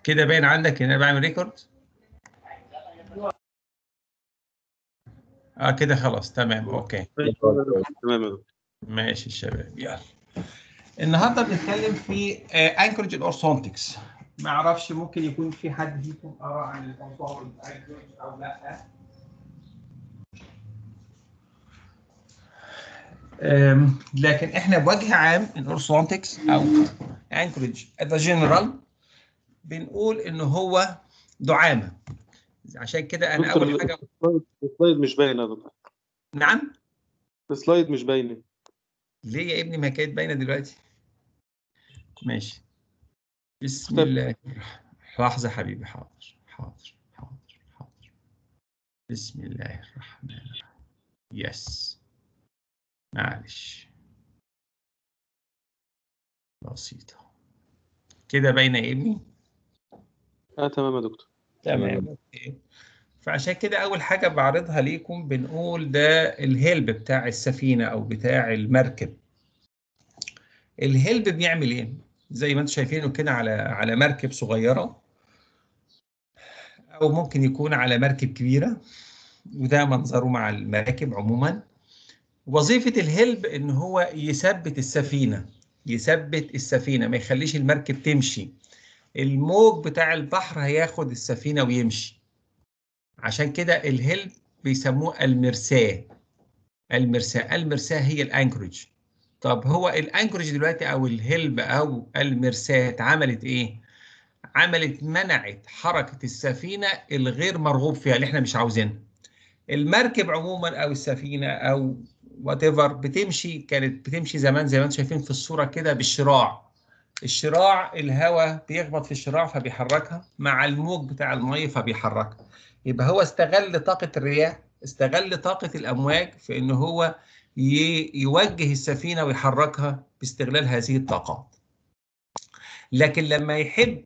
كده باين عندك ان انا بعمل ريكورد اه كده خلاص تمام اوكي تمام يا دكتور ماشي الشباب يلا النهارده بنتكلم في انكورج الاورثونتكس ما اعرفش ممكن يكون في حد فيكم قرا عن الموضوع الانكورج او لا أم، لكن احنا بوجه عام الاورثونتكس او انكورج ذا جنرال بنقول ان هو دعامه عشان كده انا دكتور، اول حاجه السلايد السلايد مش باينه يا دكتور نعم السلايد مش باينه ليه يا ابني ما كانت باينه دلوقتي ماشي بسم طب. الله لحظه حبيبي حاضر حاضر حاضر حاضر بسم الله الرحمن الرحيم يس معلش بسيطه كده باينه يا ابني اه تمام يا دكتور تمام اوكي فعشان كده اول حاجه بعرضها ليكم بنقول ده الهلب بتاع السفينه او بتاع المركب الهلب بيعمل ايه زي ما انتم شايفينه كده على على مركب صغيره او ممكن يكون على مركب كبيره وده منظره مع المراكب عموما وظيفه الهلب ان هو يثبت السفينه يثبت السفينه ما يخليش المركب تمشي الموج بتاع البحر هياخد السفينه ويمشي عشان كده الهلب بيسموه المرساه المرساه المرساه هي الانكورج طب هو الانكورج دلوقتي او الهلب او المرساه اتعملت ايه عملت منعت حركه السفينه الغير مرغوب فيها اللي احنا مش عاوزينها المركب عموما او السفينه او وات بتمشي كانت بتمشي زمان زي ما انتم شايفين في الصوره كده بالشراع الشراع الهواء بيخبط في الشراع فبيحركها مع الموج بتاع الميه فبيحركها يبقى هو استغل طاقة الرياح استغل طاقة الأمواج في إن هو ي- يوجه السفينة ويحركها باستغلال هذه الطاقات لكن لما يحب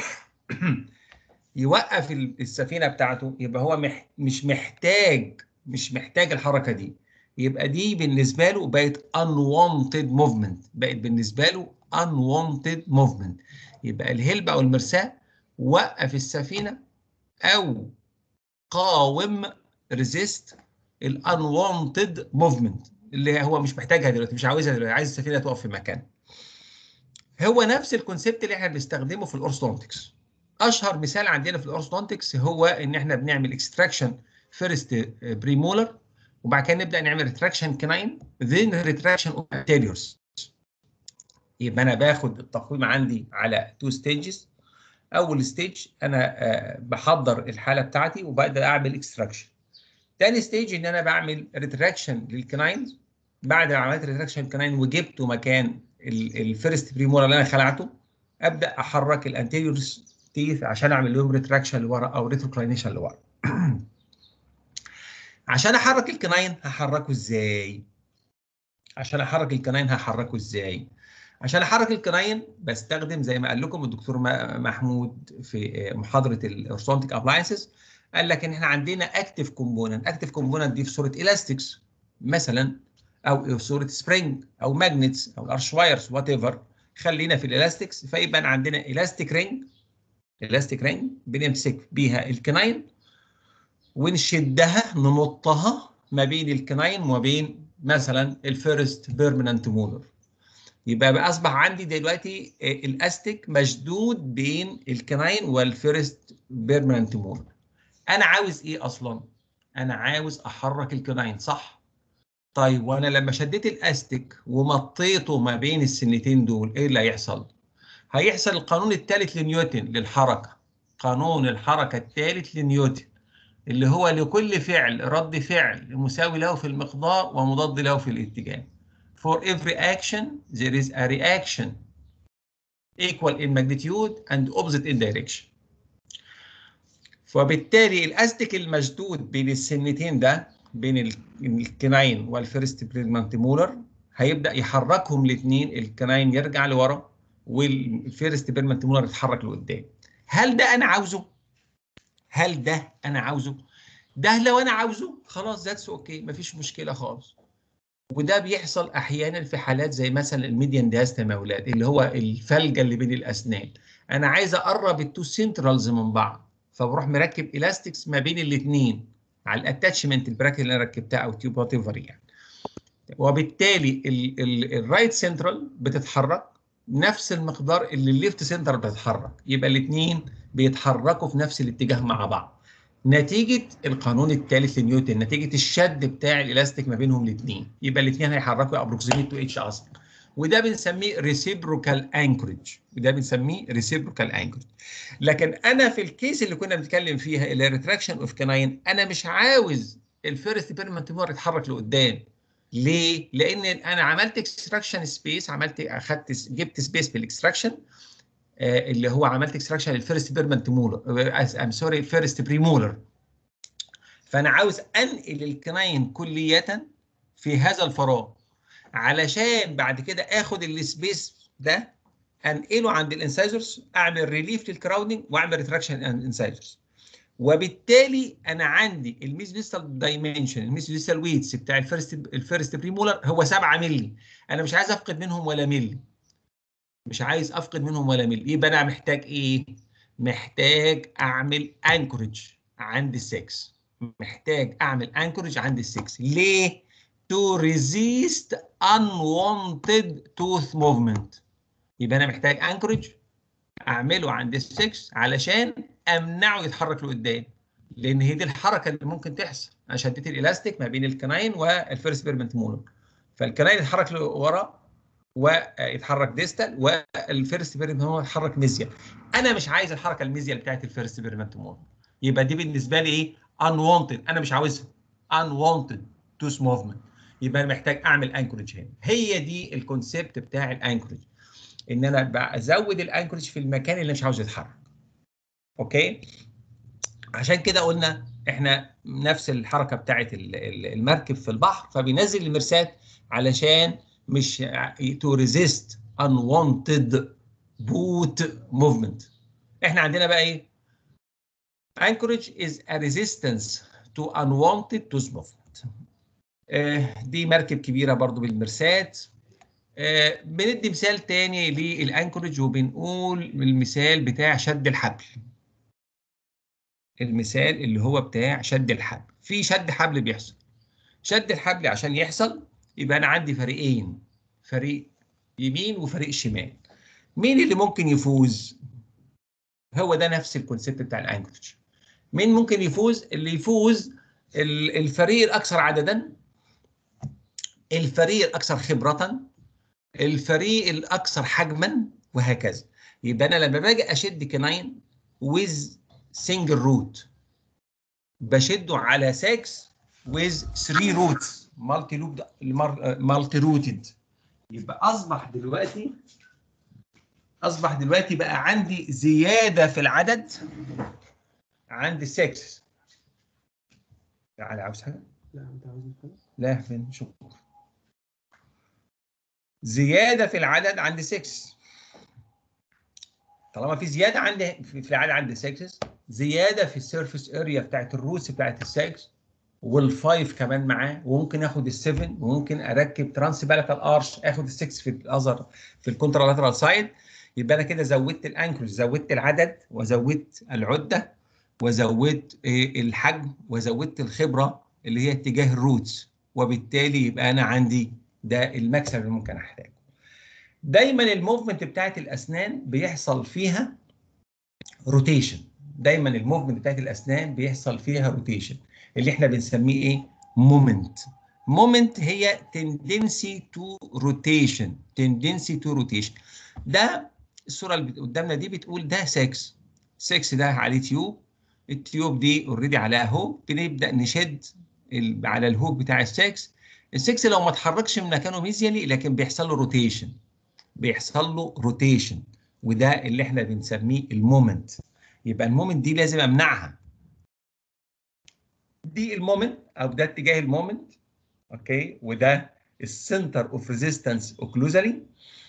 يوقف ال- السفينة بتاعته يبقى هو مح مش محتاج مش محتاج الحركة دي يبقى دي بالنسبة له بقت unwanted movement بقت بالنسبة له unwanted movement يبقى الهلب أو المرساة وقف السفينة أو قاوم ريزيست الانوانتد موفمنت اللي هو مش محتاجها دلوقتي مش عاوزها دلوقتي عايز السفينه تقف في مكان هو نفس الكونسيبت اللي احنا بنستخدمه في الاورثودونتكس اشهر مثال عندنا في الاورثودونتكس هو ان احنا بنعمل اكستراكشن فيرست بريمولر وبعد كده نبدا نعمل ريتراكشن كناين ذن ريتراكشن اوف anteriors يبقى انا باخد التقويم عندي على تو ستيجز اول ستيج انا آه، بحضر الحاله بتاعتي وببدا اعمل اكستراكشن تاني ستيج ان انا بعمل ريتراكشن للكناينز بعد ما عملت ريتراكشن كناين وجبته مكان الفيرست بريمورا اللي انا خلعته ابدا احرك الانتيريور تيث عشان اعمل لهم ريتراكشن لورا او ريتروكلاينيشن لورا عشان احرك الكناين هحركه ازاي عشان احرك الكناين هحركه ازاي عشان احرك الكناين بستخدم زي ما قال لكم الدكتور م- محمود في محاضره الاورثونتيك ابلاينسز قال لك ان احنا عندنا اكتف كومبوننت اكتف كومبوننت دي في صوره الاستكس مثلا او في صوره سبرينج او ماجنتس او ارش وايرز وات ايفر خلينا في الالاستكس فيبقى عندنا الاستيك رينج الاستيك رينج بنمسك بيها الكناين ونشدها نمطها ما بين الكناين وما بين مثلا الفيرست بيرمننت مولر يبقى بقى اصبح عندي دلوقتي آه، الاستيك مشدود بين الكناين والفيرست بيرمننت مولر انا عاوز ايه اصلا انا عاوز احرك الكناين صح طيب وانا لما شديت الاستيك ومطيته ما بين السنتين دول ايه اللي هيحصل هيحصل القانون الثالث لنيوتن للحركه قانون الحركه الثالث لنيوتن اللي هو لكل فعل رد فعل مساوي له في المقدار ومضاد له في الاتجاه For every action there is a reaction equal in magnitude and opposite in direction. فبالتالي الاستيك المشدود بين السنتين ده بين ال- الكناين والفيرست بريجمنت مولر هيبدا يحركهم الاثنين الكناين يرجع لورا والفيرست بيرمنت مولر يتحرك لقدام هل ده انا عاوزه هل ده انا عاوزه ده لو انا عاوزه خلاص ذاتس اوكي مفيش مشكله خالص وده بيحصل احيانا في حالات زي مثلا الميديان دياستما يا اولاد اللي هو الفلجه اللي بين الاسنان انا عايز اقرب التو سنترالز من بعض فبروح مركب الاستكس ما بين الاثنين على الاتاتشمنت البراكت اللي انا ركبتها او تيوب وات ايفر يعني وبالتالي الرايت سنترال بتتحرك نفس المقدار اللي الليفت سنترال بتتحرك يبقى الاثنين بيتحركوا في نفس الاتجاه مع بعض نتيجه القانون الثالث لنيوتن نتيجه الشد بتاع الالاستيك ما بينهم الاثنين يبقى الاثنين هيحركوا ابروكسيميت تو اتش اصلا وده بنسميه ريسيبروكال انكورج وده بنسميه ريسيبروكال انكورج لكن انا في الكيس اللي كنا بنتكلم فيها اللي ريتراكشن اوف كناين انا مش عاوز الفيرست بيرمنت مور يتحرك لقدام ليه؟ لان انا عملت اكستراكشن سبيس عملت اخدت جبت سبيس بالاكستراكشن آه اللي هو عملت اكستراكشن للفيرست بيرمنت مولر ام سوري فيرست بريمولر فانا عاوز انقل الكناين كلية في هذا الفراغ علشان بعد كده اخد السبيس ده انقله عند الانسايزرز اعمل ريليف للكراودنج واعمل ريتراكشن انسايزرز وبالتالي انا عندي الميزوديستال دايمنشن الميزوديستال ويتس بتاع الفيرست الفيرست بريمولر هو 7 مللي انا مش عايز افقد منهم ولا ملي مش عايز افقد منهم ولا ملي يبقى انا محتاج ايه محتاج اعمل انكورج عند ال6 محتاج اعمل انكورج عند ال6 ليه to resist unwanted tooth movement يبقى انا محتاج انكورج اعمله عند ال6 علشان امنعه يتحرك لقدام لان هي دي الحركه اللي ممكن تحصل انا شديت الالاستيك ما بين الكناين والفيرست بيرمنت مولر فالكناين يتحرك لورا ويتحرك ديستال والفيرست بيرمنت مولر يتحرك ميزيال انا مش عايز الحركه الميزيال بتاعت الفيرست بيرمنت مولر يبقى دي بالنسبه لي ايه unwanted انا مش عاوزها unwanted tooth movement يبقى انا محتاج اعمل انكورج هنا هي دي الكونسيبت بتاع الانكورج ان انا ازود الانكورج في المكان اللي مش عاوز يتحرك اوكي عشان كده قلنا احنا نفس الحركه بتاعه المركب في البحر فبينزل المرسات علشان مش تو ريزيست unwanted boat movement احنا عندنا بقى ايه anchorage is a resistance to unwanted tooth movement آه دي مركب كبيره برضو بالمرسات آه بندي مثال تاني للانكورج وبنقول المثال بتاع شد الحبل المثال اللي هو بتاع شد الحبل في شد حبل بيحصل شد الحبل عشان يحصل يبقى انا عندي فريقين فريق يمين وفريق شمال مين اللي ممكن يفوز هو ده نفس الكونسيبت بتاع الانكورج مين ممكن يفوز اللي يفوز الفريق الاكثر عددا الفريق الاكثر خبره الفريق الاكثر حجما وهكذا يبقى انا لما باجي اشد كناين ويز سنجل روت بشده على 6 ويز 3 روتس مالتي لوب مالتي روتد يبقى اصبح دلوقتي اصبح دلوقتي بقى عندي زياده في العدد عندي 6 تعالى عاوز حاجه؟ لا انت عاوز حاجه؟ لا فين شكرا زياده في العدد عند 6 طالما في زياده عندي في العدد عند 6 زياده في السيرفيس اريا بتاعت الروس بتاعت السكس والفايف كمان معاه وممكن اخد السفن وممكن اركب ترانس بالاتال ارش اخد السكس في الاذر في الكونترالاترال سايد يبقى انا كده زودت الانكل زودت العدد وزودت العده وزودت الحجم وزودت الخبره اللي هي اتجاه الروتس وبالتالي يبقى انا عندي ده المكسب اللي ممكن احتاجه. دايما الموفمنت بتاعت الاسنان بيحصل فيها روتيشن دايما الموفمنت بتاعت الاسنان بيحصل فيها روتيشن اللي احنا بنسميه ايه مومنت مومنت هي تندنسي تو روتيشن تندنسي تو روتيشن ده الصوره اللي قدامنا دي بتقول ده 6 6 ده عليه تيوب التيوب دي اوريدي عليها هوك بنبدا نشد على الهوك بتاع السكس السكس لو ما اتحركش من مكانه ميزيالي لكن بيحصل له روتيشن بيحصل له روتيشن وده اللي احنا بنسميه المومنت يبقى المومنت دي لازم امنعها دي المومنت او ده اتجاه المومنت اوكي وده السنتر اوف ريزيستنس اوكلوزالي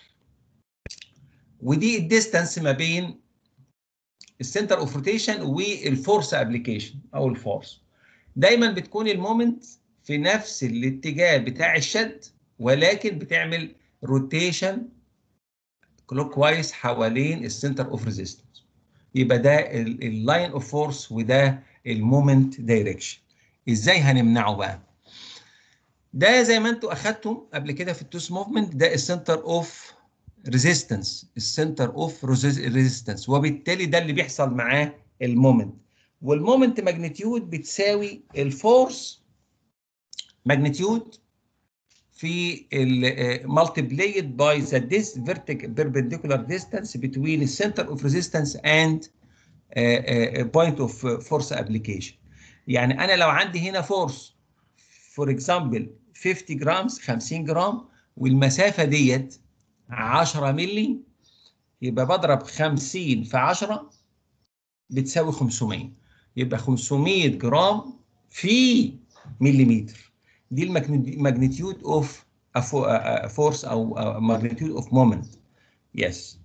ودي الديستانس ما بين السنتر اوف روتيشن والفورس ابلكيشن او الفورس دايما بتكون المومنت في نفس الاتجاه بتاع الشد ولكن بتعمل روتيشن كلوك وايز حوالين السنتر اوف ريزيستنس يبقى ده اللاين اوف فورس وده المومنت دايركشن ازاي هنمنعه بقى ده زي ما انتوا اخدتم قبل كده في التوس موفمنت ده السنتر اوف ريزيستنس السنتر اوف ريزيستنس وبالتالي ده اللي بيحصل معاه المومنت والمومنت ماجنتيود بتساوي الفورس ماجنتيود في ال multiplied by the dis vertic perpendicular distance between the center of resistance and uh, uh, point of force application. يعني انا لو عندي هنا فورس فور اكزامبل 50 جرام 50 جرام والمسافه ديت 10 مللي يبقى بضرب 50 في 10 بتساوي 500 يبقى 500 جرام في مليمتر دي الماجنتيود اوف فورس او ماجنتيود اوف مومنت يس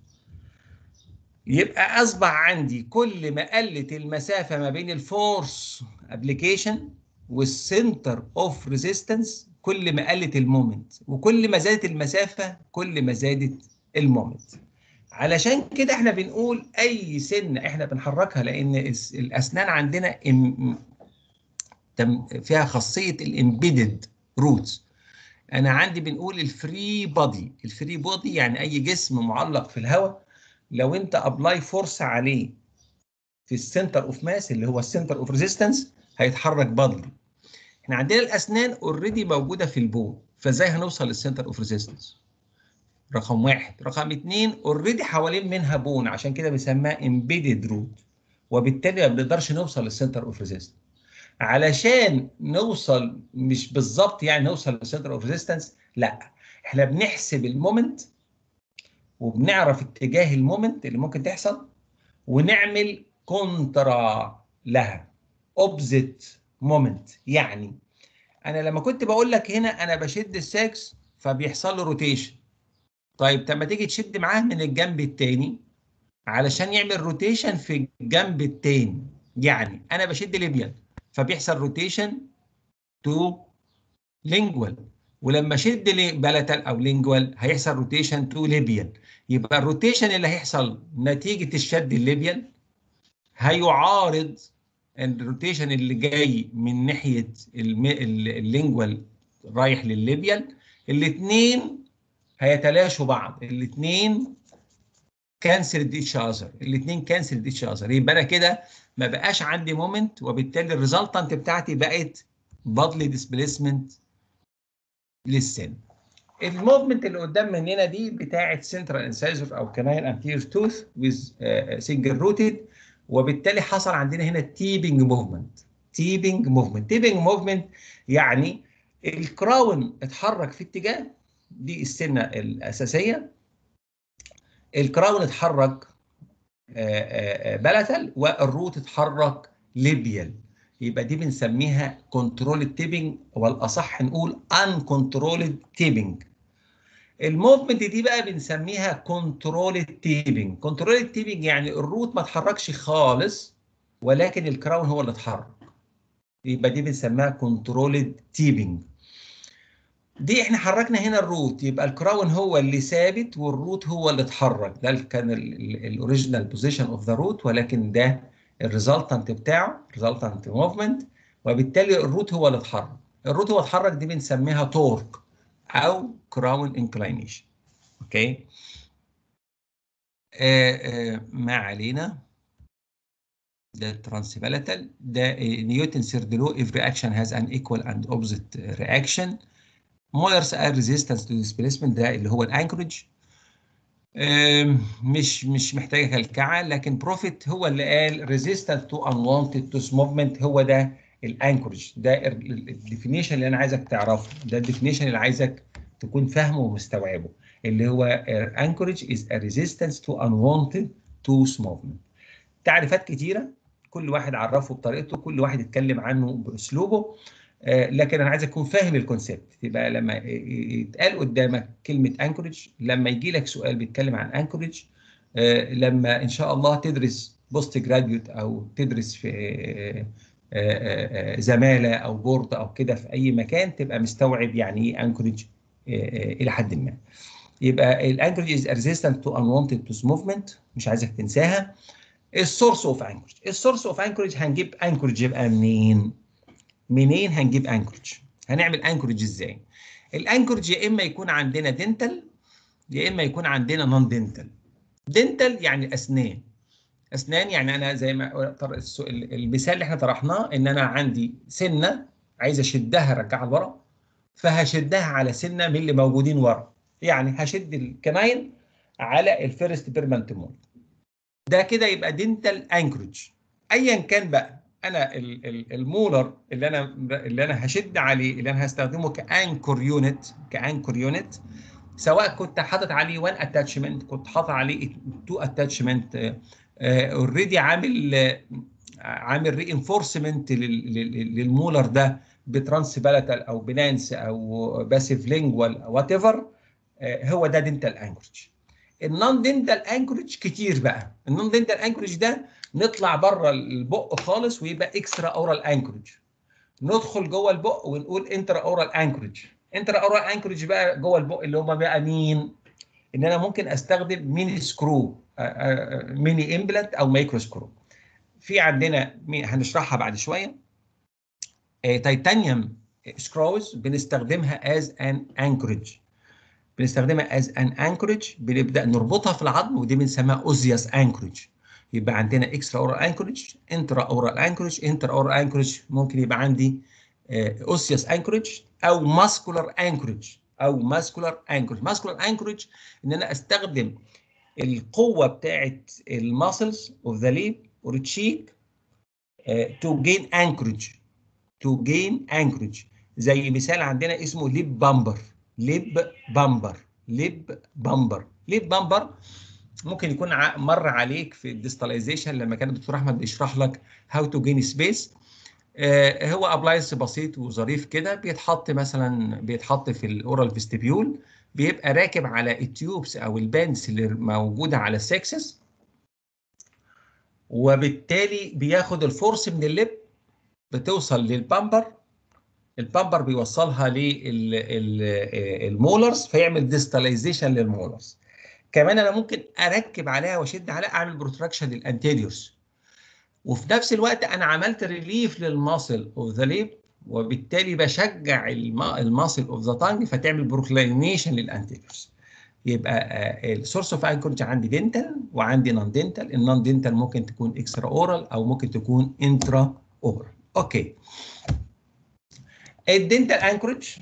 يبقى اصبح عندي كل ما قلت المسافه ما بين الفورس ابلكيشن والسنتر اوف ريزيستنس كل ما قلت المومنت وكل ما زادت المسافه كل ما زادت المومنت علشان كده احنا بنقول اي سنه احنا بنحركها لان الاسنان عندنا فيها خاصيه الامبيدد روتس انا عندي بنقول الفري بودي الفري بودي يعني اي جسم معلق في الهواء لو انت ابلاي فورس عليه في السنتر اوف ماس اللي هو السنتر اوف ريزيستنس هيتحرك بادلي احنا عندنا الاسنان اوريدي موجوده في البون فازاي هنوصل للسنتر اوف ريزيستنس رقم واحد رقم اتنين اوريدي حوالين منها بون عشان كده بنسميها امبيدد روت وبالتالي ما بنقدرش نوصل للسنتر اوف ريزيستنس علشان نوصل مش بالظبط يعني نوصل للسنتر اوف ريزيستنس لا احنا بنحسب المومنت وبنعرف اتجاه المومنت اللي ممكن تحصل ونعمل كونترا لها اوبزيت مومنت يعني انا لما كنت بقول لك هنا انا بشد الساكس فبيحصل له روتيشن طيب طب ما تيجي تشد معاه من الجنب الثاني علشان يعمل روتيشن في الجنب الثاني يعني انا بشد ليبيال فبيحصل روتيشن تو لينجوال ولما شد بلتل او لينجوال هيحصل روتيشن تو ليبيال يبقى الروتيشن اللي هيحصل نتيجه الشد الليبيال هيعارض الروتيشن اللي جاي من ناحيه اللينجوال رايح للليبيال الاثنين هيتلاشوا بعض الاثنين كانسل ايتش اذر الاثنين كانسل ايتش اذر يبقى انا كده ما بقاش عندي مومنت وبالتالي الريزلتنت بتاعتي بقت بادلي ديسبيسمنت للسن الموفمنت اللي قدام مننا دي بتاعه سنترال انسايزر او كناين انتير توث ويز سنجل روتد وبالتالي حصل عندنا هنا تيبنج موفمنت تيبنج موفمنت تيبنج موفمنت يعني الكراون اتحرك في اتجاه دي السنه الاساسيه الكراون اتحرك بلتل والروت اتحرك ليبيال يبقى دي بنسميها كنترول تيبنج والاصح نقول ان كنترول تيبنج الموفمنت دي بقى بنسميها كنترول تيبنج كنترول تيبنج يعني الروت ما اتحركش خالص ولكن الكراون هو اللي اتحرك يبقى دي بنسميها كنترول تيبنج دي احنا حركنا هنا الروت يبقى الكراون هو اللي ثابت والروت هو اللي اتحرك ده كان الاوريجينال بوزيشن اوف ذا روت ولكن ده الريزلتنت بتاعه ريزلتنت موفمنت وبالتالي الروت هو اللي اتحرك الروت هو اتحرك دي بنسميها تورك او كراون انكلينيشن اوكي آه آه ما علينا ده الترانسبالاتال ده نيوتن سيرد لو if reaction has an equal and opposite reaction مويرس ار ريزيستنس تو ديسبيسمنت ده اللي هو الانكورج مش مش محتاجه كلكعه لكن بروفيت هو اللي قال ريزيستنت تو انوانتد توس موفمنت هو ده الانكورج ده الديفينيشن اللي انا عايزك تعرفه ده الديفينيشن اللي عايزك تكون فاهمه ومستوعبه اللي هو انكورج از ا ريزيستنس تو انوانتد توس موفمنت تعريفات كتيره كل واحد عرفه بطريقته كل واحد اتكلم عنه باسلوبه لكن انا عايز اكون فاهم الكونسيبت يبقى لما يتقال قدامك كلمه انكورج لما يجي لك سؤال بيتكلم عن انكورج لما ان شاء الله تدرس بوست جراديوت او تدرس في زماله او بورد او كده في اي مكان تبقى مستوعب يعني ايه انكورج الى حد ما. يبقى الانكورج از ريزيستنت تو unwanted توث موفمنت مش عايزك تنساها السورس اوف انكورج السورس اوف انكورج هنجيب انكورج يبقى منين منين هنجيب انكورج هنعمل انكورج ازاي الانكورج يا اما يكون عندنا دنتال يا اما يكون عندنا نون دنتال دنتال يعني اسنان اسنان يعني انا زي ما المثال اللي احنا طرحناه ان انا عندي سنه عايز اشدها ارجعها لورا فهشدها على سنه من اللي موجودين ورا يعني هشد الكناين على الفيرست بيرمنت مول ده كده يبقى دنتال انكورج ايا كان بقى انا المولر اللي انا اللي انا هشد عليه اللي انا هستخدمه كانكور يونت كانكور يونت سواء كنت حاطط عليه 1 اتاتشمنت كنت حاطط عليه 2 اتاتشمنت اوريدي عامل عامل ري انفورسمنت للمولر ده بترانس بالاتال او بنانس او باسيف لينجوال وات ايفر هو ده دنتال انكورج النون دنتال انكورج كتير بقى النون دنتال انكورج ده نطلع بره البق خالص ويبقى اكسترا اورال انكورج ندخل جوه البق ونقول انترا اورال انكورج انترا اورال انكورج بقى جوه البق اللي هم بقى مين ان انا ممكن استخدم ميني سكرو ميني امبلانت او مايكرو سكرو في عندنا هنشرحها بعد شويه تيتانيوم سكروز بنستخدمها از ان انكورج بنستخدمها از ان انكورج بنبدا نربطها في العظم ودي بنسميها اوزياس انكورج يبقى عندنا اكسترا اورال انكورج انترا اورال انكورج انترا اورال انكورج ممكن يبقى عندي اوسياس انكورج او ماسكولار انكورج او ماسكولار انكورج ماسكولار انكورج ان انا استخدم القوه بتاعت الماسلز اوف ذا ليب اور تشيك تو جين انكورج تو جين انكورج زي مثال عندنا اسمه ليب بامبر ليب بامبر ليب بامبر ليب بامبر ممكن يكون مر عليك في الديستاليزيشن لما كان الدكتور احمد بيشرح لك هاو تو جين سبيس هو ابلاينس بسيط وظريف كده بيتحط مثلا بيتحط في الاورال فيستيبيول بيبقى راكب على التيوبس او البانس اللي موجوده على السكسس وبالتالي بياخد الفورس من اللب بتوصل للبامبر البامبر بيوصلها للمولرز فيعمل ديستاليزيشن للمولرز كمان انا ممكن اركب عليها واشد عليها اعمل بروتراكشن للانتيريورز وفي نفس الوقت انا عملت ريليف للماسل اوف ذا ليب وبالتالي بشجع الماسل اوف ذا تانج فتعمل بروكلينيشن للانتيريورز يبقى السورس اوف انكورج عندي دنتال وعندي نون دنتال النون دنتال ممكن تكون اكسترا اورال او ممكن تكون انترا اورال اوكي الدنتال انكورج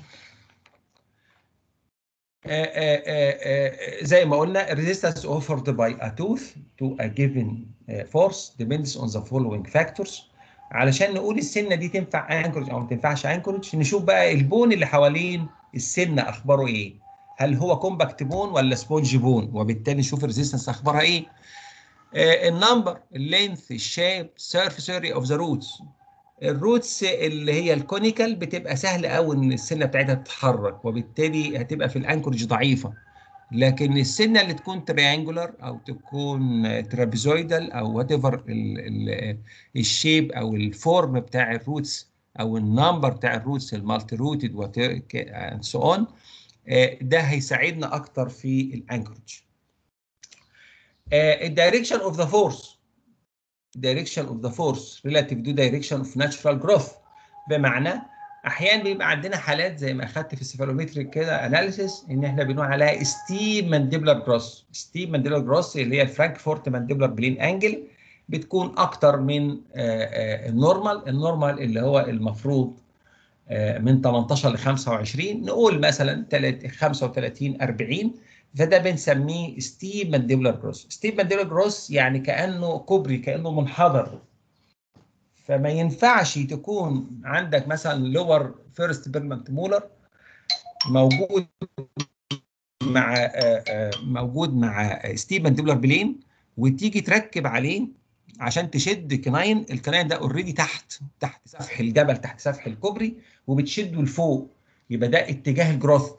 زي ما قلنا resistance offered by a tooth to a given force depends on the following factors علشان نقول السنه دي تنفع انكورج او ما تنفعش انكورج نشوف بقى البون اللي حوالين السنه اخباره ايه هل هو كومباكت بون ولا سبونج بون وبالتالي نشوف الريزيستنس اخبارها ايه النمبر اللينث الشيب سيرفيس اريا اوف ذا روتس الروتس اللي هي الكونيكال بتبقى سهل قوي ان السنه بتاعتها تتحرك وبالتالي هتبقى في الانكورج ضعيفه لكن السنه اللي تكون تريانجولار او تكون ترابيزويدال او وات ايفر الشيب او الفورم بتاع الروتس او النمبر بتاع الروتس المالتي روتد اند سو اون ده هيساعدنا اكتر في الانكورج الدايركشن اوف ذا فورس direction of the force relative to direction of natural growth بمعنى احيانا بيبقى عندنا حالات زي ما اخدت في السيفالومتريك كده اناليسيس ان احنا بنقول عليها ستيب مانديبلر جروس ستيب مانديبلر جروس اللي هي الفرانكفورت مانديبلر بلين انجل بتكون اكتر من النورمال النورمال اللي هو المفروض من 18 ل 25 نقول مثلا 35 40 فده بنسميه ستيب مانديبولار جروس ستيب مانديبولار جروس يعني كانه كوبري كانه منحدر فما ينفعش تكون عندك مثلا لور فيرست بيرمنت مولر موجود مع موجود مع ستيب مانديبولار بلين وتيجي تركب عليه عشان تشد كناين الكناين ده اوريدي تحت تحت سفح الجبل تحت سفح الكوبري وبتشده لفوق يبقى ده اتجاه الجروث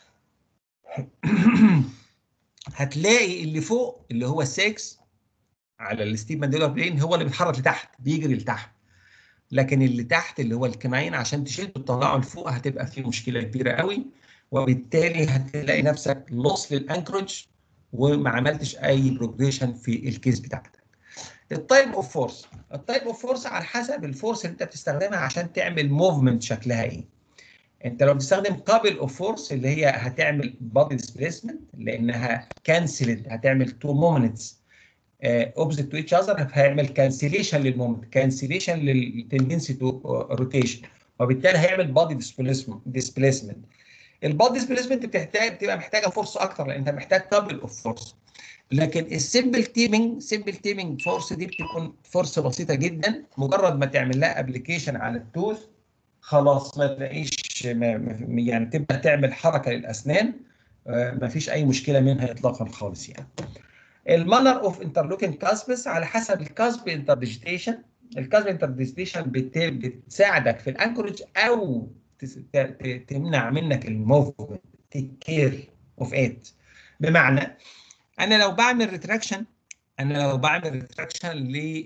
هتلاقي اللي فوق اللي هو السكس على الستيب مانديلر بلين هو اللي بيتحرك لتحت بيجري لتحت لكن اللي تحت اللي هو الكناين عشان تشد وتطلعه لفوق هتبقى فيه مشكله كبيره قوي وبالتالي هتلاقي نفسك لوس للانكروج وما عملتش اي بروجريشن في الكيس بتاعتك. التايب اوف فورس التايب اوف فورس على حسب الفورس اللي انت بتستخدمها عشان تعمل موفمنت شكلها ايه انت لو بتستخدم قابل اوف فورس اللي هي هتعمل بادي ديسبيسمنت لانها كانسلد هتعمل تو مومنتس اوبزيت تو ايتش اذر هيعمل كانسليشن للمومنت كانسليشن للتندنسي تو روتيشن وبالتالي هيعمل بادي ديسبيسمنت البادي ديسبيسمنت بتحتاج بتبقى محتاجه فورس اكتر لان انت محتاج قابل اوف فورس لكن السمبل تيمينج سمبل تيمينج فورس دي بتكون فورس بسيطه جدا مجرد ما تعمل لها ابلكيشن على التوث خلاص ما تلاقيش ما ما- يعني تبدا تعمل حركه للاسنان ما فيش اي مشكله منها اطلاقا خالص يعني المانر اوف انترلوكينج كاسبس على حسب الكاسب انترديجيتيشن الكاسب انترديجيتيشن بتساعدك في الانكورج او تس- ت- ت- تمنع منك الموفمنت تيك كير اوف ات بمعنى انا لو بعمل ريتراكشن انا لو بعمل ريتراكشن ل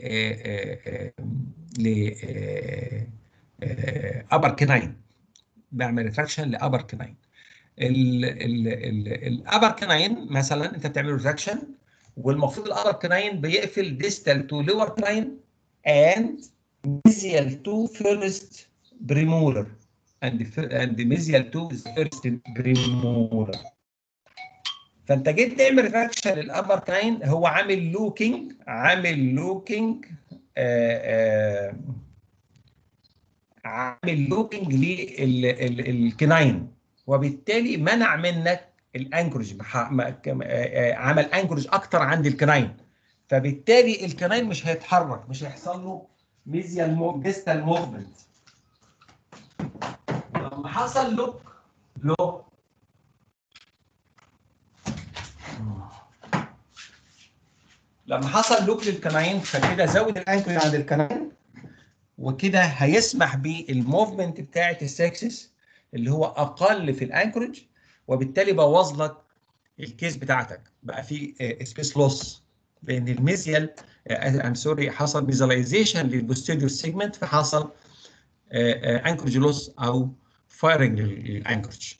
ل ابر كناين بعمل ريتراكشن لابر كناين الابر كناين مثلا انت بتعمل ريتراكشن والمفروض الابر كناين بيقفل ديستال تو لور كناين اند ميزيال تو فيرست بريمولر and and mesial to first premolar فانت جيت تعمل ريفراكشن للابر كاين هو عامل لوكينج عامل لوكينج آه آه عامل لوكينج للكناين وبالتالي منع منك الانكروج عمل انكروج اكتر عند الكناين فبالتالي الكناين مش هيتحرك مش هيحصل له ميزيال ديستال موفمنت لما حصل لوك لوك لما حصل لوك للكناين فكده زود الانكل عند الكناين وكده هيسمح بالموفمنت بتاعه السكسس اللي هو اقل في الانكورج وبالتالي بوظ لك الكيس بتاعتك بقى في سبيس لوس لان الميزيال ام سوري حصل ميزاليزيشن للبوستيريور سيجمنت فحصل انكورج لوس او فايرنج للانكورج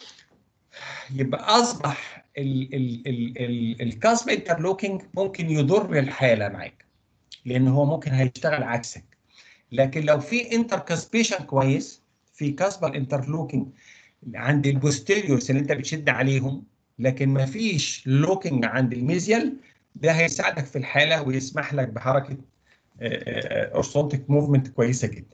يبقى اصبح الكاسب انترلوكينج ممكن يضر الحاله معاك لان هو ممكن هيشتغل عكسك لكن لو في انتر كاسبيشن كويس في كاسبال انترلوكينج عند البوستيريورز اللي انت بتشد عليهم لكن ما فيش لوكينج عند الميزيال ده هيساعدك في الحاله ويسمح لك بحركه اورثونتيك موفمنت كويسه جدا.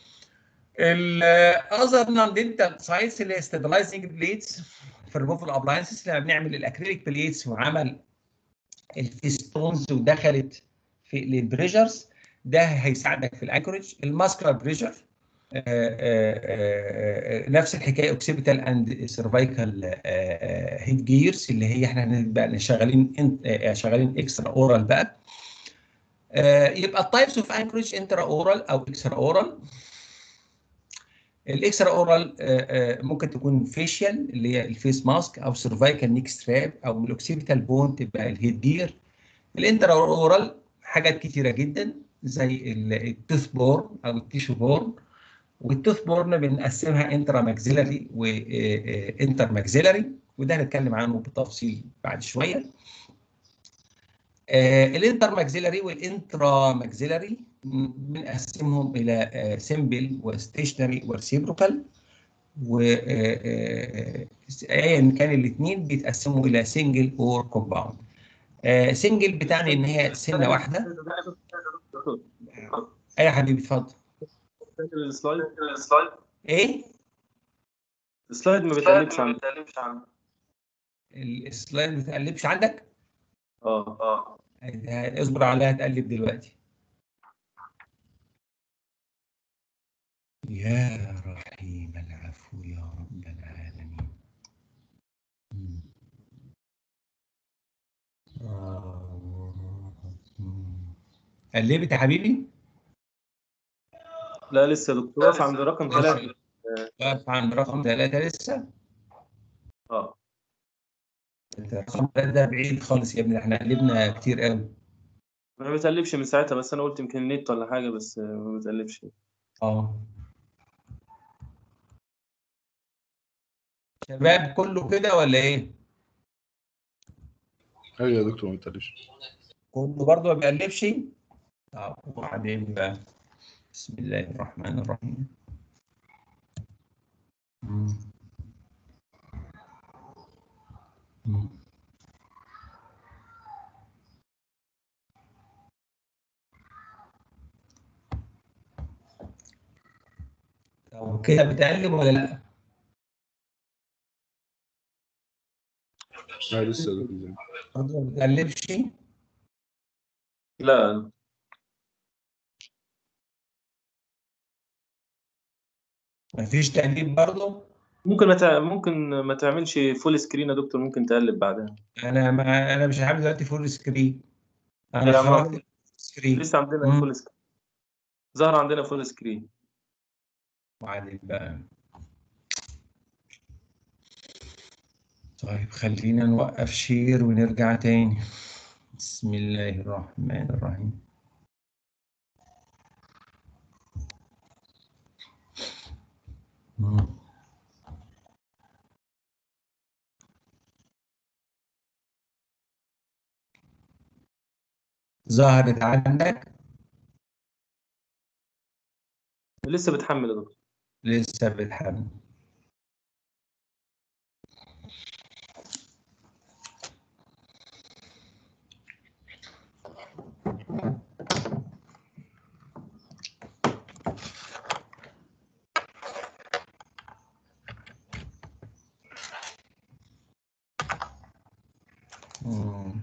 الاذر نون دنتال سايتس اللي هي ستابلايزنج بليتس في الريموفال ابلاينسز لما بنعمل الاكريليك بليتس وعمل الفيستونز ودخلت في للبريشرز ده هيساعدك في الانكورج الماسكولار بريشر نفس الحكايه اوكسيبيتال اند سيرفايكال هيد جيرز اللي هي احنا هنبقى شغالين شغالين اكسترا اورال بقى يبقى التايبس اوف انكورج انترا اورال او اكسترا اورال الاكسترا اورال ممكن تكون فيشيال اللي هي الفيس ماسك او سيرفايكال نيك ستراب او من الاوكسيبيتال بون تبقى الهيد جير الانترا اورال حاجات كتيره جدا زي التوث بورن او التيشو بورن والتوث بورن بنقسمها انترا ماكسيلاري وانتر ماكسيلاري وده هنتكلم عنه بالتفصيل بعد شويه الانتر ماكسيلاري والانترا ماكسيلاري بنقسمهم الى سيمبل وستيشنري وريسيبروكال و ايا كان الاثنين بيتقسموا الى سنجل اور كومباوند سنجل بتعني ان هي سنه واحده اي يا حبيبي اتفضل السلايد السلايد ايه السلايد ما بيتقلبش عندي السلايد ما بتقلبش عندك اه اه اصبر عليها تقلب دلوقتي يا رحيم العفو يا رب العالمين قلبت يا حبيبي؟ لا لسه يا دكتور واقف عند رقم ثلاثة واقف عند رقم ثلاثة لسه؟ اه رقم ثلاثة ده بعيد خالص يا ابني احنا قلبنا كتير قوي ما بتقلبش من ساعتها بس انا قلت يمكن النت ولا حاجة بس ما بتقلبش اه شباب كله كده ولا ايه؟ ايوه يا دكتور ما بتقلش كله برضه ما بيقلبش؟ طب وبعدين بقى بسم الله الرحمن الرحيم مم. مم. طب كده بتقلب ولا لا؟ لا لسه يا دكتور برضه ما بتقلبش؟ لا مفيش تقليب برضه؟ ممكن ما تع... ممكن ما تعملش فول سكرين يا دكتور ممكن تقلب بعدها انا ما انا مش عامل دلوقتي فول سكرين انا يا عم خرجت سكرين لسه عندنا مم. فول سكرين ظهر عندنا فول سكرين وبعدين بقى طيب خلينا نوقف شير ونرجع تاني بسم الله الرحمن الرحيم مم. ظهرت عندك لسه بتحمل يا دكتور لسه بتحمل مم.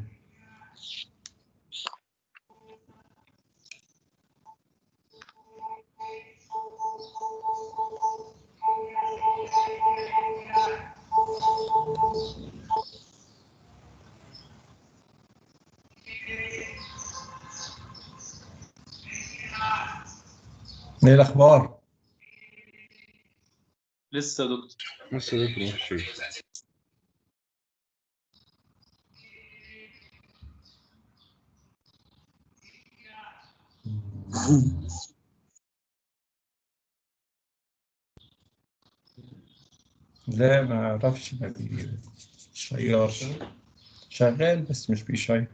ايه الاخبار لسه يا دكتور لسه يا دكتور ما فيش شيء لا ما اعرفش ما بيشيرش شغال بس مش بيشير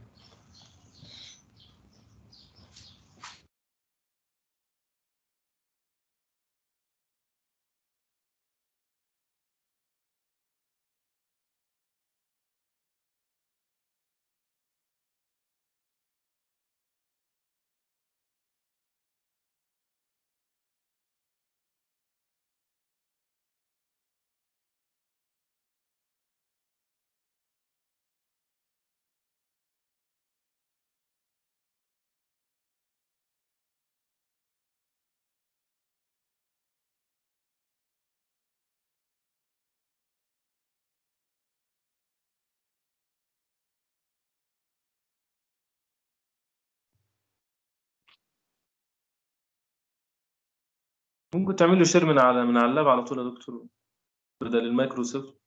ممكن تعمل له شير من على من على اللاب على طول يا دكتور بدل المايكروسوفت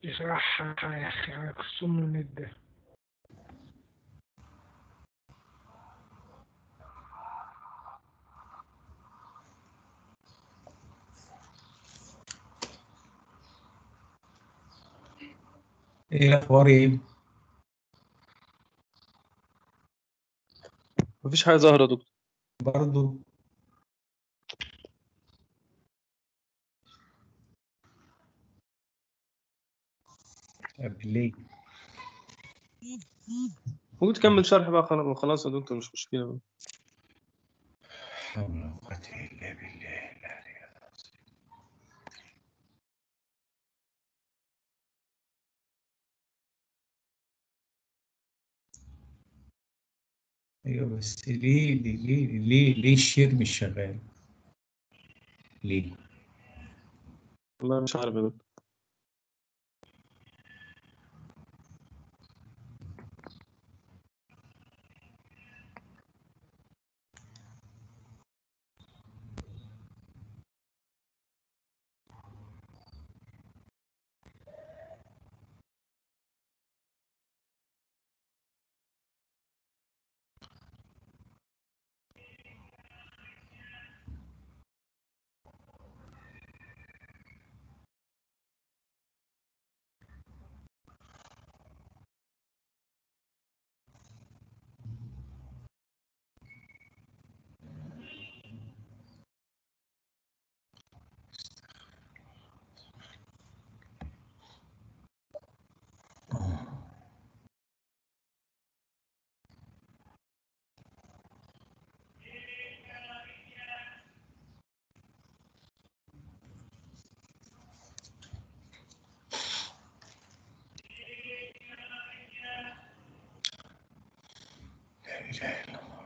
اشرحها يا أخي على كسوم النت ده ايه اخبار ايه مفيش حاجة ظاهرة يا دكتور برضو طب ليه ممكن تكمل شرح بقى خلاص خلاص يا دكتور مش مشكلة بقى. حول ولا قوة إلا بالله العلي العظيم. ايوه بس ليه ليه ليه ليه, ليه الشير مش شغال؟ ليه؟ والله مش عارف يا دكتور لا اله الا الله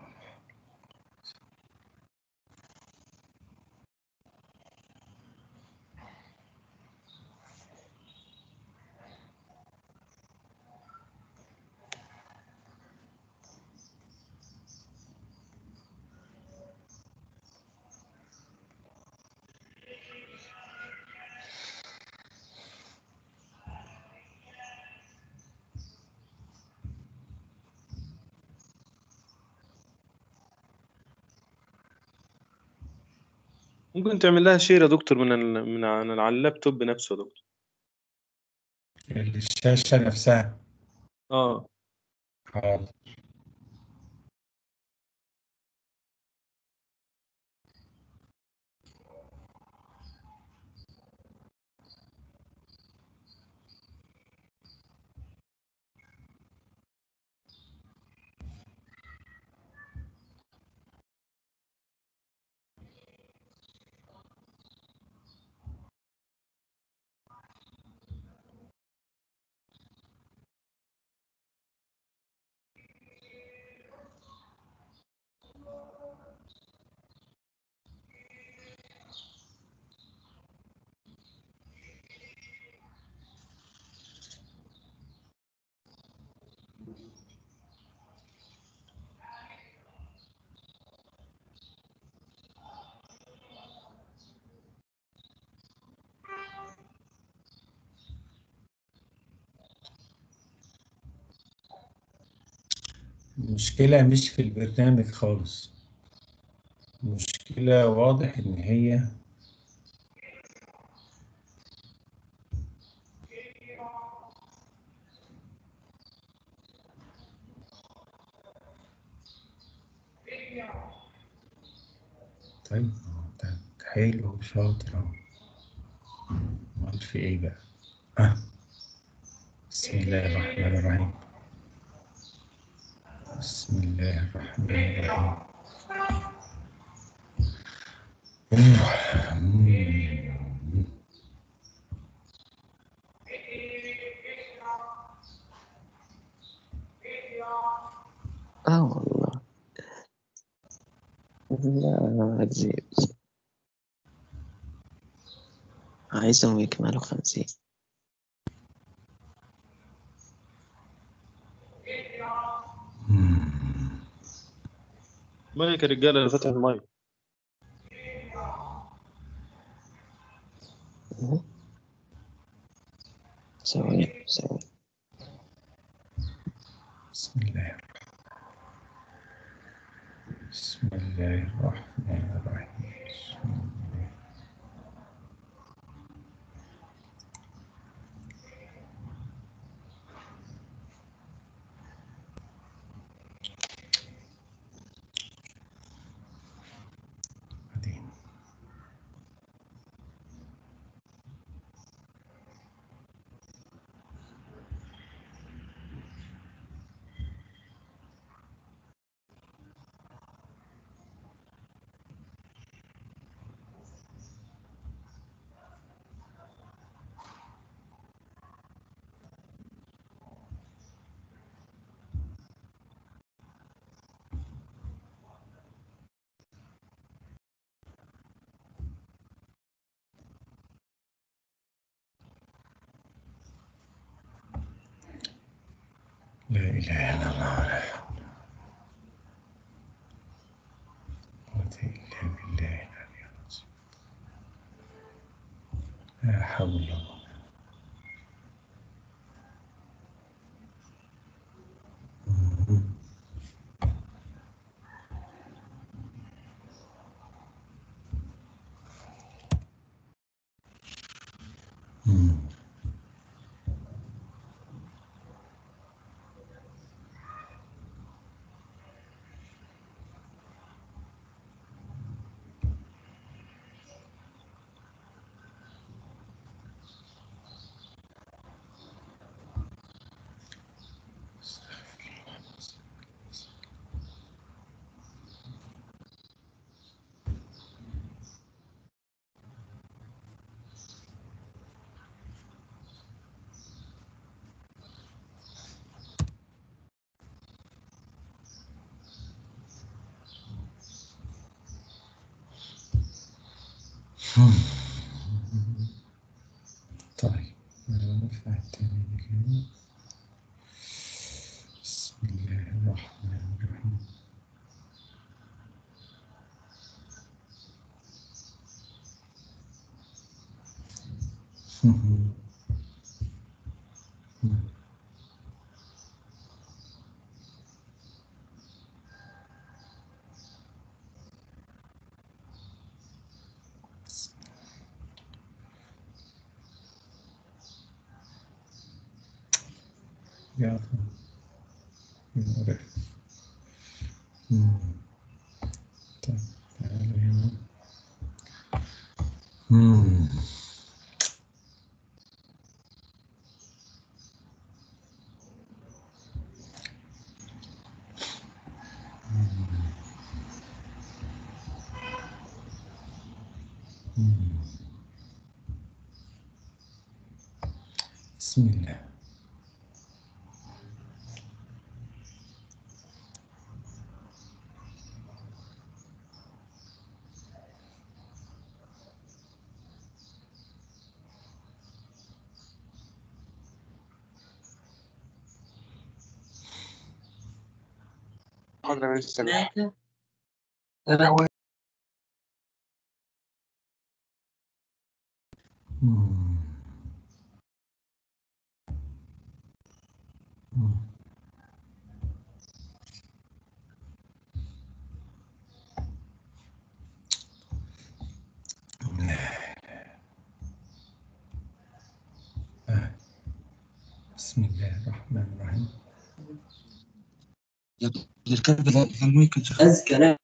ممكن تعمل لها شير يا دكتور من ال... من ع- على اللابتوب نفسه يا دكتور الشاشة نفسها اه حاضر المشكلة مش في البرنامج خالص المشكلة واضح إن هي طيب ده حلو شاطر أهو. أمال في إيه بقى؟ آه. بسم الله الرحمن الرحيم بسم الله الرحمن الرحيم مم. اه والله لا أكذب عايزهم يكملوا خمسين مم. مالك يا رجاله اللي فتح المايك ثواني ثواني بسم الله بسم الله الرحمن الرحيم بسم الله بعدين لا إله إلا الله ولا حول ولا قوة إلا بالله العلي العظيم لا حول ولا قوة مم. طيب نرفع التاني كده بسم الله الرحمن الرحيم يا يعرف مم. طيب تعال هنا مم. مم. بسم الله حاضر لسه مم. مم. آه. بسم الله الرحمن الرحيم الكلب ده كان ممكن أذكى لاعب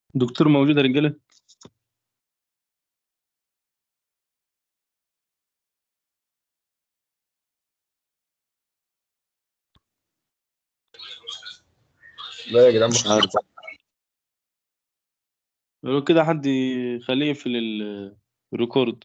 دكتور موجود يا رجاله لا يا جدعان مش عارف لو كده حد يخليه يقفل ال- الريكورد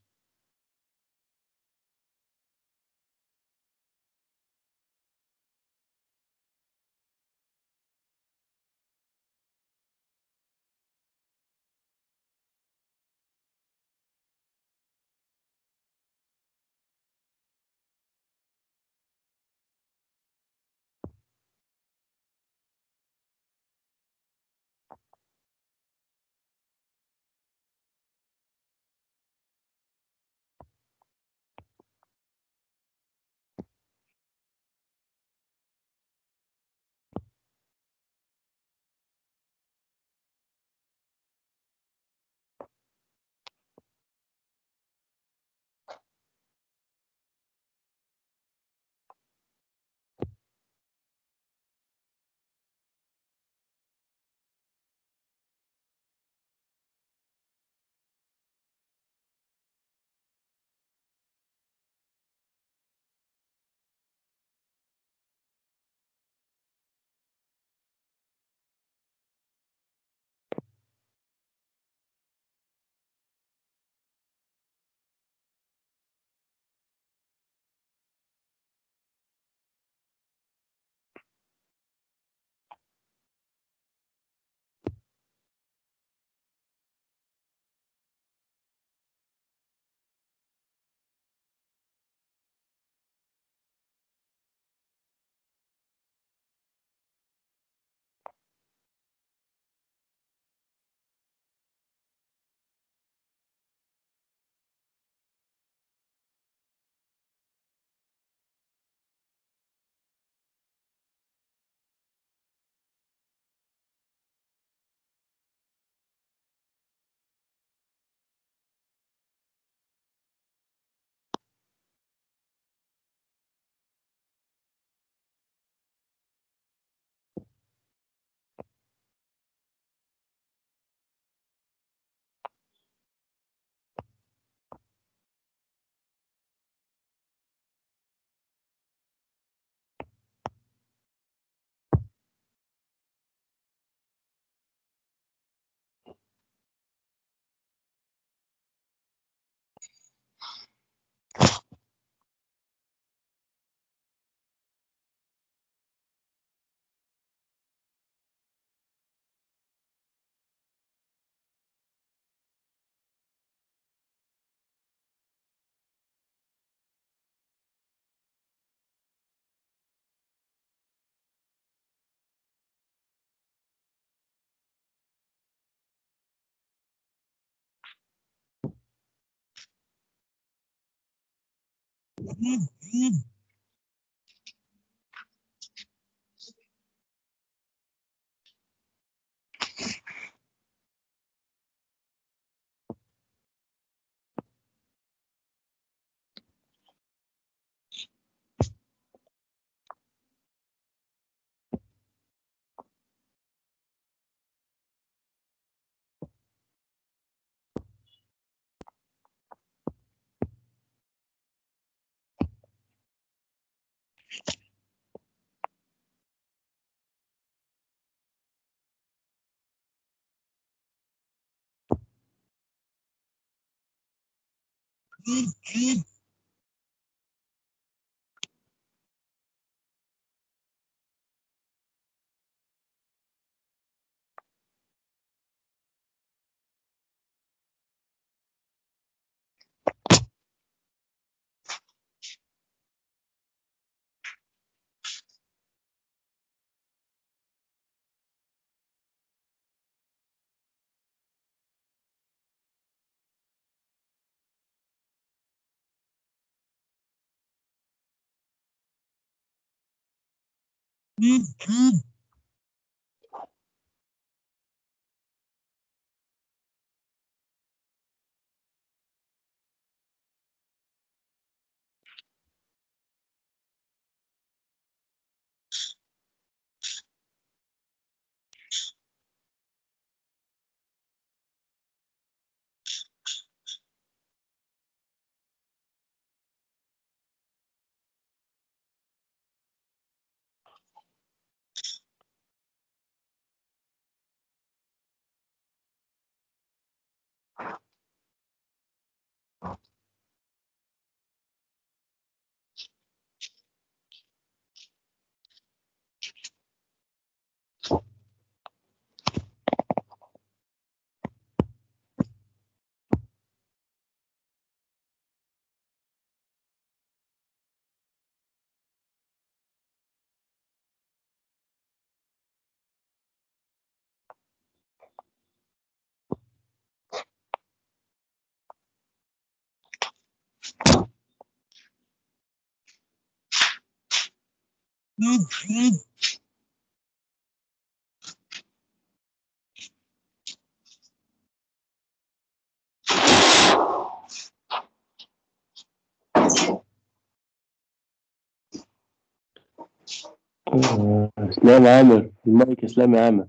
اسلام عامر المايك اسلام عامر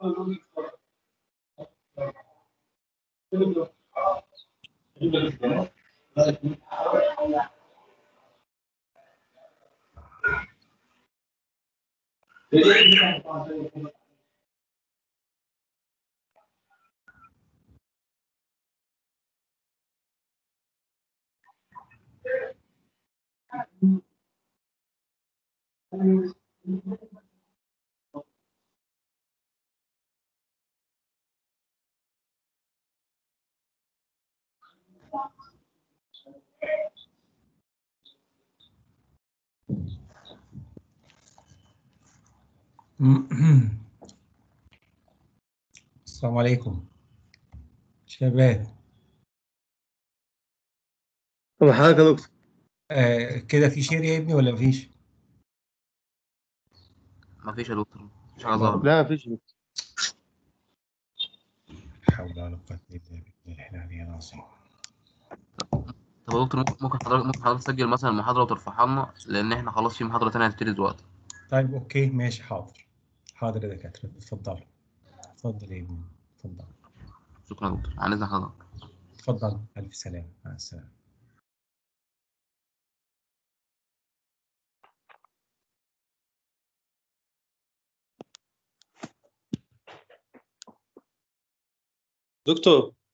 السلام عليكم شباب طب حضرتك يا دكتور آه كده في شير يا ابني ولا مفيش؟ مفيش يا دكتور مفيش حاجة ظاهرة لا مفيش لا حول ولا قوة إلا بالله العلي العظيم طب يا دكتور ممكن ممكن حضرتك ممكن حضرتك تسجل مثلا المحاضرة وترفعها لنا لأن احنا خلاص في محاضرة تانية هتبتدي دلوقتي طيب اوكي ماشي حاضر حاضر يا دكاترة اتفضلوا اتفضل يا ابني اتفضل شكرا يا دكتور عن إذن حضرتك اتفضل ألف سلامة مع السلامة دكتور